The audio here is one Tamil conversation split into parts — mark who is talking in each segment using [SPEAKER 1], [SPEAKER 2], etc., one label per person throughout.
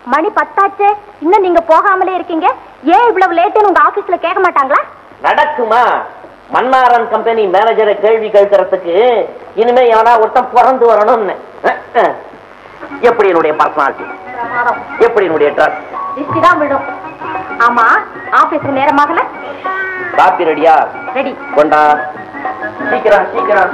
[SPEAKER 1] மணி பத்தாச்சே இன்னும் நீங்க போகாமலே இருக்கீங்க ஏன் இவ்வளவு லேட்டுன்னு உங்க ஆபீஸ்ல கேட்க மாட்டாங்களா
[SPEAKER 2] நடக்குமா மன்னாரன் கம்பெனி மேனேஜரை கேள்வி கேட்கறதுக்கு இனிமே எவனா ஒருத்தன் பிறந்து வரணும்னு அஹ், அஹ். எப்படி என்னுடைய பர்சனாலிட்டி எப்படி என்னுடைய ட்ரெஸ்
[SPEAKER 1] திருஷ்டி தான் விடும் ஆமா ஆபீஸ்க்கு நேரமாகல
[SPEAKER 2] காப்பி ரெடியா
[SPEAKER 1] ரெடி
[SPEAKER 2] கொண்டா சீக்கிரம் சீக்கிரம்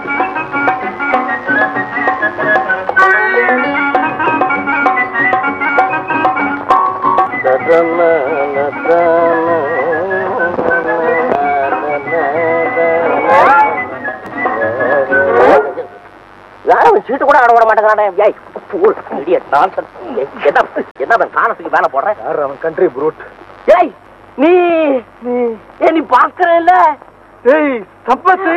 [SPEAKER 2] யாரும் சீட்டு கூட ஆட விட மாட்டேங்கிறானே ஏய் fool, idiot, nonsense. ஏய், என்ன என்ன அவன் காணத்துக்கு வேலை போடுறேன்
[SPEAKER 3] யார் அவன் கண்ட்ரி ப்ரூட்
[SPEAKER 2] ஏய் நீ நீ ஏய், நீ பாக்குற இல்ல
[SPEAKER 3] ஏய் சம்பத்து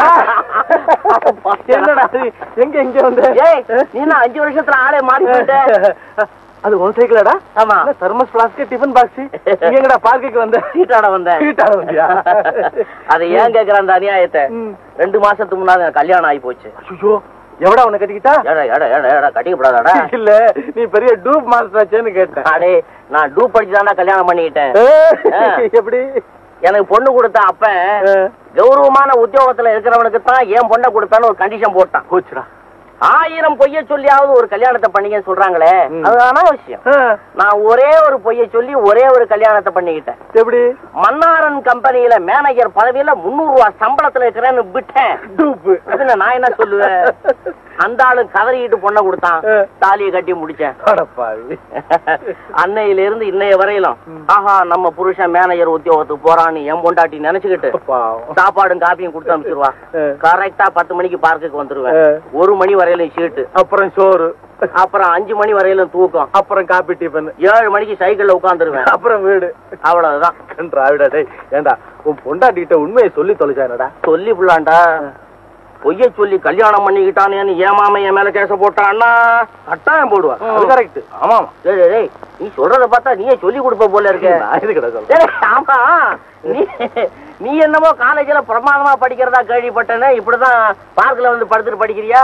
[SPEAKER 3] என்னடா இது? எங்க எங்க வந்த
[SPEAKER 2] ஏய் நீ என்ன அஞ்சு வருஷத்துல ஆளே மாறி போயிட்ட
[SPEAKER 3] அது உன் சைக்கிளடா
[SPEAKER 2] ஆமா
[SPEAKER 3] தர்மஸ் பிளாஸ்க் டிஃபன் பாக்ஸ் நீ எங்கடா பார்க்குக்கு வந்த
[SPEAKER 2] சீட்டாட வந்தேன்
[SPEAKER 3] சீட்டாட வந்தியா?
[SPEAKER 2] அதை ஏன் கேக்குற அந்த அநியாயத்தை
[SPEAKER 3] ம்.
[SPEAKER 2] ரெண்டு மாசத்துக்கு முன்னாடி எனக்கு கல்யாணம் ஆகி போச்சு
[SPEAKER 3] ஐயோ எவடா உன்னை கட்டிக்கிட்டா
[SPEAKER 2] ஏடா ஏடா ஏடா ஏடா கட்டிக்கப்படாதாடா
[SPEAKER 3] இல்ல நீ பெரிய டூப் மாஸ்டர் ஆச்சேன்னு கேட்டேன்
[SPEAKER 2] அடே நான் டூ படிச்சு கல்யாணம் பண்ணிக்கிட்டேன்
[SPEAKER 3] ஏய், எப்படி
[SPEAKER 2] எனக்கு பொண்ணு கொடுத்த அப்ப
[SPEAKER 3] ஆ,
[SPEAKER 2] கௌரவமான உத்தியோகத்துல இருக்கிறவனுக்கு தான் ஏன் பொண்ணை கொடுத்தான்னு ஒரு கண்டிஷன் போட்டான்
[SPEAKER 3] போச்சுடா
[SPEAKER 2] ஆயிரம் பொய்ய சொல்லியாவது ஒரு கல்யாணத்தை பண்ணிக்கன்னு சொல்றாங்களே
[SPEAKER 3] ம்.
[SPEAKER 2] அது அனாவசியம்
[SPEAKER 3] ஆ,
[SPEAKER 2] நான் ஒரே ஒரு பொய்ய சொல்லி ஒரே ஒரு கல்யாணத்தை பண்ணிக்கிட்டேன்
[SPEAKER 3] எப்படி
[SPEAKER 2] மன்னாரன் கம்பெனியில மேனேஜர் பதவியில முன்னூறு ரூபாய் சம்பளத்துல இருக்கிறேன்னு விட்டேன்
[SPEAKER 3] டூப்
[SPEAKER 2] அதுல நான் என்ன சொல்லுவேன் அந்த ஆளு கதறிக்கிட்டு பொண்ணை கொடுத்தான்
[SPEAKER 3] ஆ.
[SPEAKER 2] தாலியை கட்டி முடிச்சேன்
[SPEAKER 3] அடப்பாவி
[SPEAKER 2] அன்னையில இருந்து இன்னைய வரையிலும்
[SPEAKER 3] ம்.
[SPEAKER 2] ஆஹா நம்ம புருஷன் மேனேஜர் உத்தியோகத்துக்கு போறான்னு என் பொண்டாட்டி நினைச்சுக்கிட்டு
[SPEAKER 3] பாவம்.
[SPEAKER 2] சாப்பாடும் காப்பியும் கொடுத்து அனுப்பிச்சிருவா
[SPEAKER 3] ஆ.
[SPEAKER 2] கரெக்டா பத்து மணிக்கு பார்க்குக்கு வந்துருவேன்
[SPEAKER 3] ஆ.
[SPEAKER 2] ஒரு மணி வரையிலும் சீட்டு
[SPEAKER 3] அப்புறம் சோறு
[SPEAKER 2] அப்புறம் அஞ்சு மணி வரையிலும் தூக்கம்
[SPEAKER 3] அப்புறம் காபி டிஃபன்
[SPEAKER 2] ஏழு மணிக்கு சைக்கிள்ல உட்காந்துருவேன்
[SPEAKER 3] அப்புறம் வீடு
[SPEAKER 2] அவ்வளவுதான்
[SPEAKER 3] கன்றாவிடா டேய் ஏண்டா உன் பொண்டாட்டிகிட்ட உண்மையை சொல்லி தொலைச்சானடா
[SPEAKER 2] சொல்லி புள்ளாண்டா பொய்ய சொல்லி கல்யாணம் பண்ணிக்கிட்டானேன்னு ஏமாம என் மேல கேச போட்டான்னா
[SPEAKER 3] கட்டாயம் போடுவா அது
[SPEAKER 2] ம்.
[SPEAKER 3] கரெக்ட் ஆமா ஆமா
[SPEAKER 2] டேய், டேய், டேய், நீ சொல்றத பார்த்தா நீயே சொல்லி கொடுப்ப போல இருக்க
[SPEAKER 3] நான் எதுக்குடா சொல்றேன்
[SPEAKER 2] டேய், ஆமா நீ நீ என்னமோ காலேஜ்ல பிரமாதமா படிக்கிறதா கேள்விப்பட்டேனே இப்படிதான் பார்க்ல வந்து படுத்துட்டு படிக்கிறியா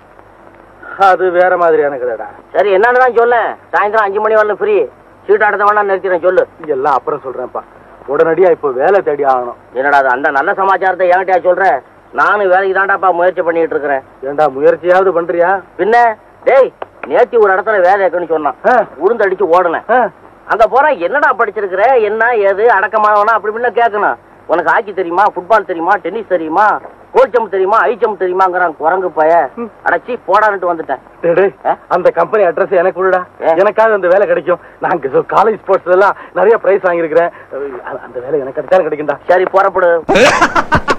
[SPEAKER 3] அது வேற மாதிரியான கதைடா
[SPEAKER 2] சரி என்னன்னு தான் சொல்ல சாயந்தரம் அஞ்சு மணி வரலும் ஃப்ரீ சீட் அடுத்த வேணா நிறுத்திடுறேன் சொல்லு
[SPEAKER 3] எல்லாம் அப்புறம் சொல்றேன்ப்பா உடனடியா இப்போ வேலை தேடி ஆகணும்
[SPEAKER 2] என்னடா அது அந்த நல்ல சமாச்சாரத்தை என்கிட்டயா சொல்ற நானும் வேலைக்கு தாண்டாப்பா முயற்சி பண்ணிட்டு இருக்கிறேன்
[SPEAKER 3] ஏண்டா முயற்சியாவது பண்றியா
[SPEAKER 2] பின்ன டேய் நேத்தி ஒரு இடத்துல வேலை இருக்குன்னு சொன்னான்
[SPEAKER 3] ஆ,
[SPEAKER 2] உளுந்தடிச்சு ஓடுனேன்
[SPEAKER 3] ஆ,
[SPEAKER 2] அங்க போறேன் என்னடா படிச்சிருக்கிற என்ன ஏது அடக்கமாகணும் அப்படி இப்படின்னு கேட்கணும் உனக்கு ஹாக்கி தெரியுமா ஃபுட்பால் தெரியுமா டென்னிஸ் தெரியுமா கோல்ச்சம் தெரியுமா ஐச்சம் தெரியுமாங்கிறான் குரங்கு பய
[SPEAKER 3] ம்.
[SPEAKER 2] அடைச்சி போடான்ட்டு வந்துட்டேன்
[SPEAKER 3] டேய், டேய்,
[SPEAKER 2] ஆ?
[SPEAKER 3] அந்த கம்பெனி அட்ரஸ் எனக்கு கொடுடா
[SPEAKER 2] ஏ?
[SPEAKER 3] எனக்காக அந்த வேலை கிடைக்கும் நான் காலேஜ் ஸ்போர்ட்ஸ்ல எல்லாம் நிறைய பிரைஸ் வாங்கியிருக்கிறேன் அந்த வேலை எனக்கு கிடைச்சாலும் கிடைக்கும்டா
[SPEAKER 2] சரி புறப்படு